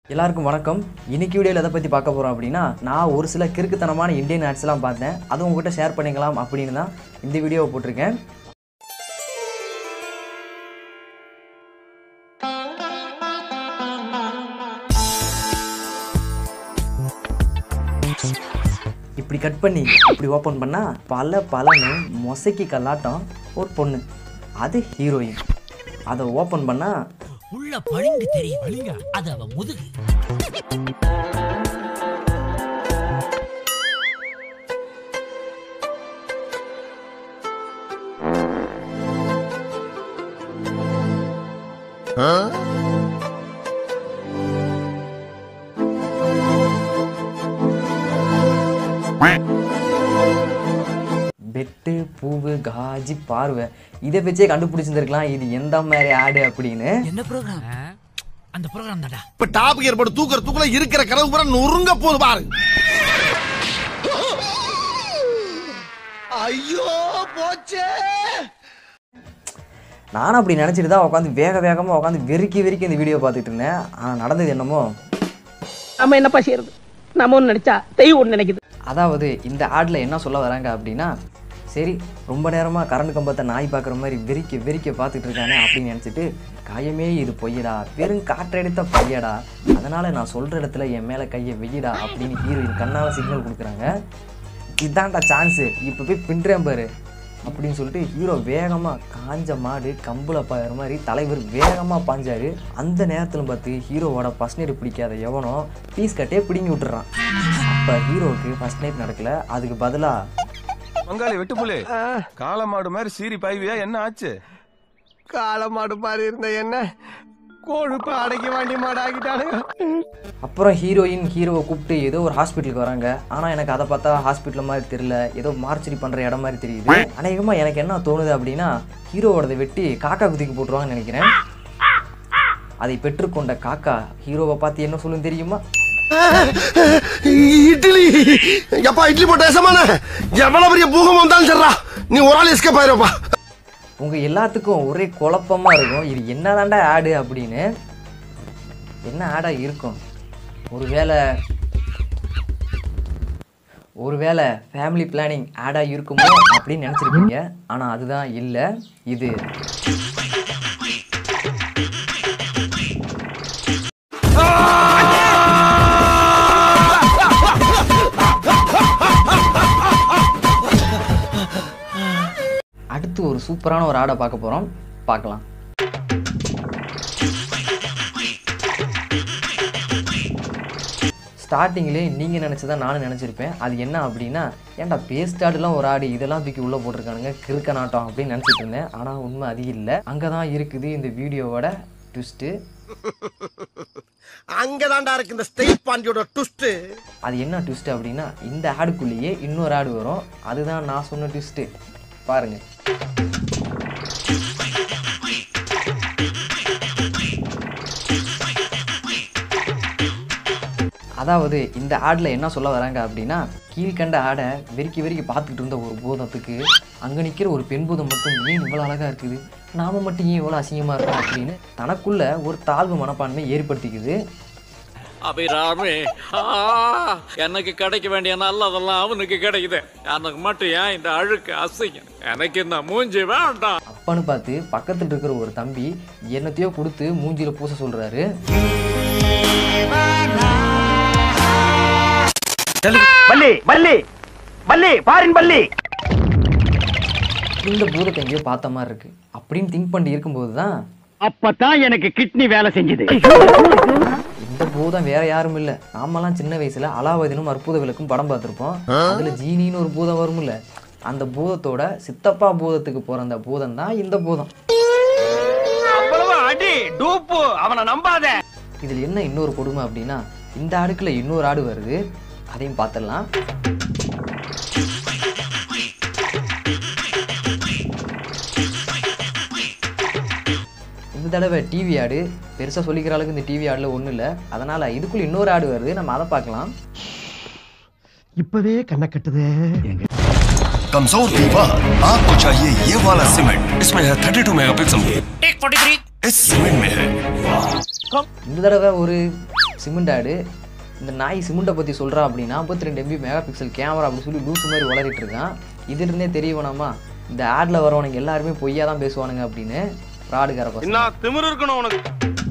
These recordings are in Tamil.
எல்லாருக்கும் வணக்கம் இன்னைக்கு வீடியோவில் எதை பற்றி பார்க்க போகிறோம் அப்படின்னா நான் ஒரு சில கிறுக்குத்தனமான இந்தியன் ஆட்ஸ்லாம் பார்த்தேன் அது உங்ககிட்ட ஷேர் பண்ணிக்கலாம் அப்படின்னு தான் இந்த வீடியோவை போட்டிருக்கேன் இப்படி கட் பண்ணி இப்படி ஓப்பன் பண்ணால் பல பலன்னு மொசைக்கு கல்லாட்டம் ஒரு பொண்ணு அது ஹீரோயின் அதை ஓப்பன் பண்ணால் உள்ள பளிங்கு தெரியும் அது அவ முதுகு பெட்டு பூவு காஜி பார்வை இதை வச்சே கண்டுபிடிச்சிருந்துருக்கலாம் இது எந்த மாதிரி ஆடு அப்படின்னு என்ன ப்ரோக்ராம் அந்த ப்ரோக்ராம் தான்டா இப்ப டாப் கியர் போட்டு தூக்குற தூக்குல இருக்கிற கனவு பூரா நொறுங்க போகுது பாரு ஐயோ போச்சே நானும் அப்படி நினச்சிட்டு தான் உட்காந்து வேக வேகமாக உட்காந்து வெறுக்கி வெறுக்கி இந்த வீடியோ பார்த்துட்டு இருந்தேன் ஆனால் நடந்தது என்னமோ நம்ம என்னப்பா செய்யறது நம்ம ஒன்று நினைச்சா தெய்வம் ஒன்று நினைக்குது அதாவது இந்த ஆடில் என்ன சொல்ல வராங்க அப்படின்னா சரி ரொம்ப நேரமாக கரண்ட் கம்பத்தை நாய் பார்க்குற மாதிரி வெறிக்க வெறிக்க பார்த்துட்டு இருக்கானே அப்படின்னு நினச்சிட்டு காயமே இது பொய்யடா வெறும் காற்றடித்த பையடா அதனால் நான் சொல்கிற இடத்துல என் மேலே கையை வெய்யடா அப்படின்னு ஹீரோயின் கண்ணால் சிக்னல் கொடுக்குறாங்க இதான்டா சான்ஸு இப்போ போய் பின்றேன் பாரு அப்படின்னு சொல்லிட்டு ஹீரோ வேகமாக காஞ்ச மாடு கம்புல பாயிற மாதிரி தலைவர் வேகமாக பாஞ்சாரு அந்த நேரத்தில் பார்த்து ஹீரோவோட ஃபஸ்ட் நைட் பிடிக்காத எவனோ பீஸ் கட்டே பிடுங்கி விட்டுறான் அப்போ ஹீரோவுக்கு ஃபஸ்ட் நைட் நடக்கல அதுக்கு பதிலாக பங்காளி வெட்டுப்புலி காளமாடு மாதிரி சீரி பாய்வியா என்ன ஆச்சு காலமாடு பாரு இருந்த என்ன கொழுப்பு அடக்கி வாண்டி மாடு ஆக்கிட்டானுங்க அப்புறம் ஹீரோயின் ஹீரோவை கூப்பிட்டு ஏதோ ஒரு ஹாஸ்பிட்டலுக்கு வராங்க ஆனால் எனக்கு அதை பார்த்தா ஹாஸ்பிட்டல் மாதிரி தெரியல ஏதோ மார்ச்சரி பண்ணுற இடம் மாதிரி தெரியுது அநேகமாக எனக்கு என்ன தோணுது அப்படின்னா ஹீரோவோடதை வெட்டி காக்கா குதிக்கு போட்டுருவாங்கன்னு நினைக்கிறேன் அதை பெற்றுக்கொண்ட காக்கா ஹீரோவை பார்த்து என்ன சொல்லும் தெரியுமா இட்லி எப்பா இட்லி போட்ட ஏசமான எவ்வளவு பெரிய பூகம் வந்தாலும் சரிடா நீ ஒரு ஆள் எஸ்கேப் ஆயிருப்பா உங்கள் எல்லாத்துக்கும் ஒரே குழப்பமாக இருக்கும் இது என்னதாண்டா ஆடு அப்படின்னு என்ன ஆடாக இருக்கும் ஒருவேளை ஒருவேளை ஃபேமிலி பிளானிங் ஆடாக இருக்குமோ அப்படின்னு நினச்சிருப்பீங்க ஆனால் அதுதான் இல்லை இது அடுத்து ஒரு சூப்பரான ஒரு ஆடை பார்க்க போகிறோம் பார்க்கலாம் ஸ்டார்டிங்லேயே நீங்கள் நினச்சதான் நானும் நினச்சிருப்பேன் அது என்ன அப்படின்னா ஏன்டா பேஸ்ட் ஆடுலாம் ஒரு ஆடு இதெல்லாம் தூக்கி உள்ளே போட்டிருக்கானுங்க கிறுக்க நாட்டம் அப்படின்னு நினச்சிட்டு இருந்தேன் ஆனால் உண்மை அது இல்லை அங்கே தான் இருக்குது இந்த வீடியோவோட ட்விஸ்ட்டு அங்கதான்டா இருக்கு இந்த ஸ்டேட் பாண்டியோட ட்விஸ்ட் அது என்ன ட்விஸ்ட் அப்படின்னா இந்த ஆடுக்குள்ளேயே இன்னொரு ஆடு வரும் அதுதான் நான் சொன்ன ட்விஸ்ட்டு பாருங்கள் அதாவது இந்த ஆடில் என்ன சொல்ல வராங்க அப்படின்னா கீழ்கண்ட ஆடை வெறிக்கி வெறிக்கி பார்த்துக்கிட்டு இருந்த ஒரு பூதத்துக்கு அங்கே நிற்கிற ஒரு பெண் பூதம் மட்டும் ஏன் இவ்வளோ அழகாக இருக்குது நாம மட்டும் ஏன் இவ்வளோ அசிங்கமாக இருக்கோம் அப்படின்னு தனக்குள்ள ஒரு தாழ்வு மனப்பான்மை ஏற்படுத்திக்குது அபிராமி ஆ, எனக்கு கிடைக்க வேண்டிய நல்லதெல்லாம் அவனுக்கு கிடைக்குது எனக்கு மட்டும் ஏன் இந்த அழுக்கு அசிங்கம் எனக்கு இந்த மூஞ்சி வேண்டாம் அப்பன்னு பார்த்து பக்கத்தில் இருக்கிற ஒரு தம்பி என்னத்தையோ கொடுத்து மூஞ்சில பூச சொல்றாரு பள்ளி பள்ளி பள்ளி பாரின் பள்ளி இந்த பூதத்தை எங்கேயோ பார்த்த மாதிரி இருக்கு அப்படின்னு திங்க் பண்ணி இருக்கும்போது தான் அப்பதான் எனக்கு கிட்னி வேலை செஞ்சது இந்த பூதம் வேற யாரும் இல்ல நாமெல்லாம் சின்ன வயசுல அலாவுதீனும் அற்புத விளக்கும் படம் பார்த்திருப்போம் அதுல ஜீனின்னு ஒரு பூதம் வரும்ல அந்த பூதத்தோட சித்தப்பா பூதத்துக்கு பிறந்த பூதம் தான் இந்த பூதம் அவ்வளவு அடி டூப்பு அவனை நம்பாத இதில் என்ன இன்னொரு கொடுமை அப்படின்னா இந்த ஆடுக்குள்ள இன்னொரு ஆடு வருது அதையும் பார்த்துடலாம் இந்த தடவை டிவி ஆடு பெருசாக சொல்லிக்கிற அளவுக்கு இந்த டிவி ஆடில் ஒன்றும் இல்லை அதனால் இதுக்குள்ள இன்னொரு ஆடு வருது நம்ம அதை பார்க்கலாம் இப்பவே கண்ணை கட்டுதே कमजोर दीवार आपको चाहिए ये वाला सीमेंट इसमें है 32 मेगापिक्सल इस सीमेंट में है இந்த தடவை ஒரு சிமெண்ட் ஆடு இந்த நாய் சிமெண்ட்டை பற்றி சொல்கிறா அப்படின்னா ஐம்பத்தி ரெண்டு எம்பி மெகா பிக்சல் கேமரா அப்படின்னு சொல்லி லூசு மாதிரி வளரிட்டு இருக்கான் இதுலேருந்தே தெரிய வேணாமா இந்த ஆடில் வரவனுங்க எல்லாருமே பொய்யா தான் பேசுவானுங்க அப்படின்னு ஃப்ராடுக்கார பசங்க திமிரு இருக்கணும் உனக்கு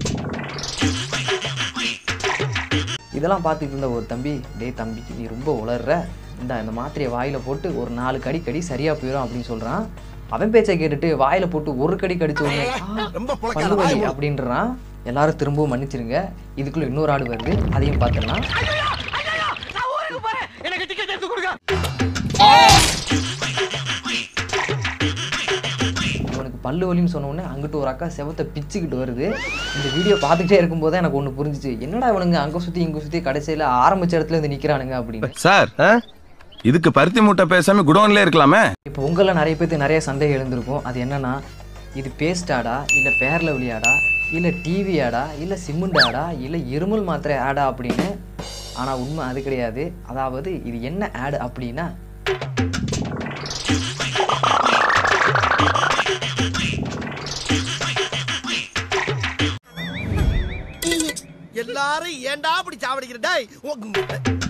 இதெல்லாம் பார்த்துட்டு இருந்த ஒரு தம்பி டேய் தம்பி நீ ரொம்ப உளர்ற இந்த இந்த மாத்திரையை வாயில் போட்டு ஒரு நாலு கடி கடி சரியாக போயிடும் அப்படின்னு சொல்கிறான் அவன் பேச்சை கேட்டுட்டு வாயில் போட்டு ஒரு கடி கடிச்ச உடனே ரொம்ப "ஆ, பல்லு வலி அப்படின்றான் எல்லாரும் திரும்பவும் மன்னிச்சிருங்க இதுக்குள்ள இன்னொரு ஆடு வருது அதையும் பார்த்துடலாம் இவனுக்கு பல்லு வலின்னு சொன்ன உடனே அங்கிட்டு ஒரு அக்கா செவத்தை பிச்சுக்கிட்டு வருது இந்த வீடியோ பார்த்துக்கிட்டே இருக்கும்போது தான் எனக்கு ஒன்று புரிஞ்சுச்சு என்னடா இவனுங்க அங்கே சுற்றி இங்கே சுற்றி கடைசியில் ஆரம்பிச்ச இடத்துல இருந்து நிற்கிறானுங்க அப்படின்னு சார் இதுக்கு பருத்தி மூட்டை பேசாம குடோன்ல இருக்கலாமே இப்போ உங்களில் நிறைய பேருக்கு நிறைய சந்தேகம் எழுந்திருக்கும் அது என்னன்னா இது பேஸ்ட் ஆடா இல்லை பேர் லவ்லி ஆடா இல்லை டிவி ஆடா இல்லை சிமெண்ட் ஆடா இல்லை இருமல் மாத்திரை ஆடா அப்படின்னு ஆனால் உண்மை அது கிடையாது அதாவது இது என்ன ஆடு அப்படின்னா எல்லாரும் ஏன்டா அப்படி சாவடிக்கிற டேய் உங்க-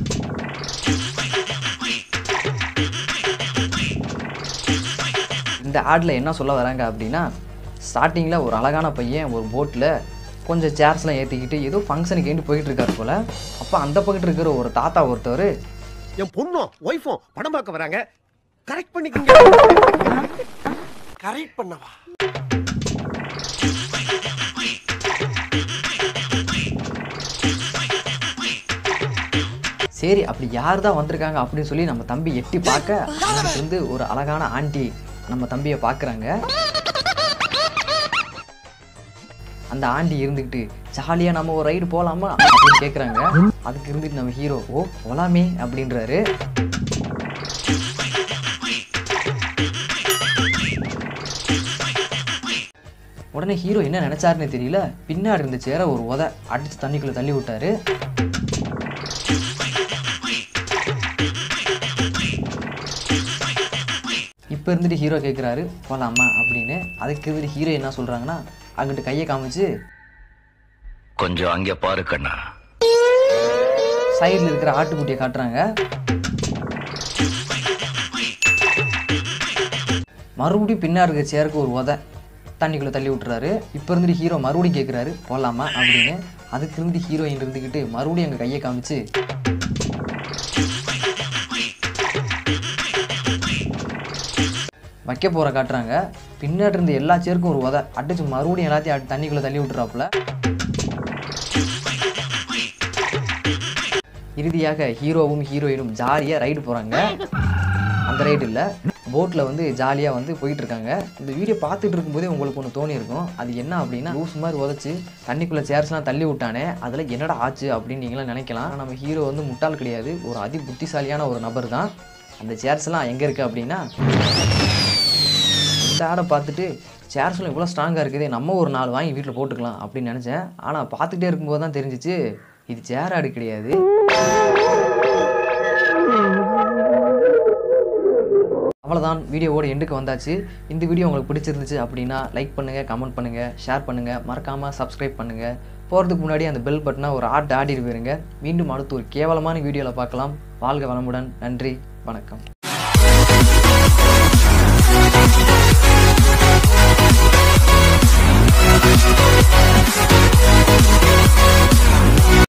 இந்த ஆடில் என்ன சொல்ல வராங்க அப்படின்னா ஸ்டார்டிங்கில் ஒரு அழகான பையன் ஒரு போட்டில் கொஞ்சம் சேர்ஸ்லாம் ஏற்றிக்கிட்டு ஏதோ ஃபங்க்ஷனுக்கு ஏண்டி போயிட்டு இருக்காரு போல் அப்போ அந்த பக்கத்து இருக்கிற ஒரு தாத்தா ஒருத்தவர் என் பொண்ணும் ஒய்ஃபும் படம் பார்க்க வராங்க கரெக்ட் பண்ணிக்கங்க கரெக்ட் பண்ணவா சரி அப்படி யார் தான் வந்திருக்காங்க அப்படின்னு சொல்லி நம்ம தம்பி எட்டி பார்க்க அங்கிட்டு இருந்து ஒரு அழகான ஆண்டி நம்ம தம்பியை பார்க்குறாங்க அந்த ஆண்டி இருந்துக்கிட்டு ஜாலியாக நம்ம ஒரு ரைடு போகலாமா அப்படின்னு கேட்குறாங்க அதுக்கு இருந்துட்டு நம்ம ஹீரோ ஓ போலாமே அப்படின்றாரு உடனே ஹீரோ என்ன நினைச்சாருன்னு தெரியல பின்னாடி இருந்த சேர ஒரு உதை அடிச்சு தண்ணிக்குள்ள தள்ளி விட்டாரு இப்போ இருந்துட்டு ஹீரோ கேட்குறாரு போகலாமா அப்படின்னு அதுக்கு இருந்துட்டு ஹீரோ என்ன சொல்கிறாங்கன்னா அங்கிட்டு கையை காமிச்சு கொஞ்சம் அங்கே பாரு கண்ணா சைடில் இருக்கிற ஆட்டுக்குட்டியை காட்டுறாங்க மறுபடியும் பின்னாடி இருக்க சேருக்கு ஒரு உதை தண்ணிக்குள்ளே தள்ளி விட்டுறாரு இப்போ இருந்துட்டு ஹீரோ மறுபடியும் கேட்குறாரு போகலாமா அப்படின்னு அதுக்கு இருந்து ஹீரோயின் இருந்துக்கிட்டு மறுபடியும் எங்கள் கையை காமிச்சு வைக்க போகிற காட்டுறாங்க பின்னாடி இருந்த எல்லா சேருக்கும் ஒரு உதை அடிச்சு மறுபடியும் எல்லாத்தையும் அடி- தண்ணிக்குள்ளே தள்ளி விட்டுறாப்புல இறுதியாக ஹீரோவும் ஹீரோயினும் ஜாலியாக ரைடு போகிறாங்க அந்த ரைடு இல்லை போட்டில் வந்து ஜாலியாக வந்து போயிட்டு இருக்காங்க இந்த வீடியோ பார்த்துட்டு இருக்கும்போதே உங்களுக்கு ஒன்று தோணி இருக்கும் அது என்ன அப்படின்னா லூஸ் மாதிரி உதச்சி தண்ணிக்குள்ளே சேர்ஸ்லாம் தள்ளி விட்டானே அதில் என்னடா ஆச்சு அப்படின்னு நீங்களாம் நினைக்கலாம் ஆனா, நம்ம ஹீரோ வந்து முட்டாள் கிடையாது ஒரு அதி புத்திசாலியான ஒரு நபர் தான் அந்த சேர்ஸ்லாம் எங்கே இருக்குது அப்படின்னா இந்த ஆடை பார்த்துட்டு சேர்ஸ்லாம் இவ்வளோ ஸ்ட்ராங்காக இருக்குது நம்ம ஒரு நாலு வாங்கி வீட்டில் போட்டுக்கலாம் அப்படின்னு நினச்சேன் ஆனால் பார்த்துட்டே இருக்கும்போது தான் தெரிஞ்சிச்சு இது சேர் ஆடு கிடையாது அவ்வளோதான் வீடியோவோட எண்டுக்கு வந்தாச்சு இந்த வீடியோ உங்களுக்கு பிடிச்சிருந்துச்சு அப்படின்னா லைக் பண்ணுங்கள் கமெண்ட் பண்ணுங்கள் ஷேர் பண்ணுங்கள் மறக்காமல் சப்ஸ்கிரைப் பண்ணுங்கள் போகிறதுக்கு முன்னாடி அந்த பெல் பட்டனை ஒரு ஆட் ஆடிட்டு போயிருங்க மீண்டும் அடுத்து ஒரு கேவலமான வீடியோவில் பார்க்கலாம் வாழ்க வளமுடன் நன்றி வணக்கம் Thank you.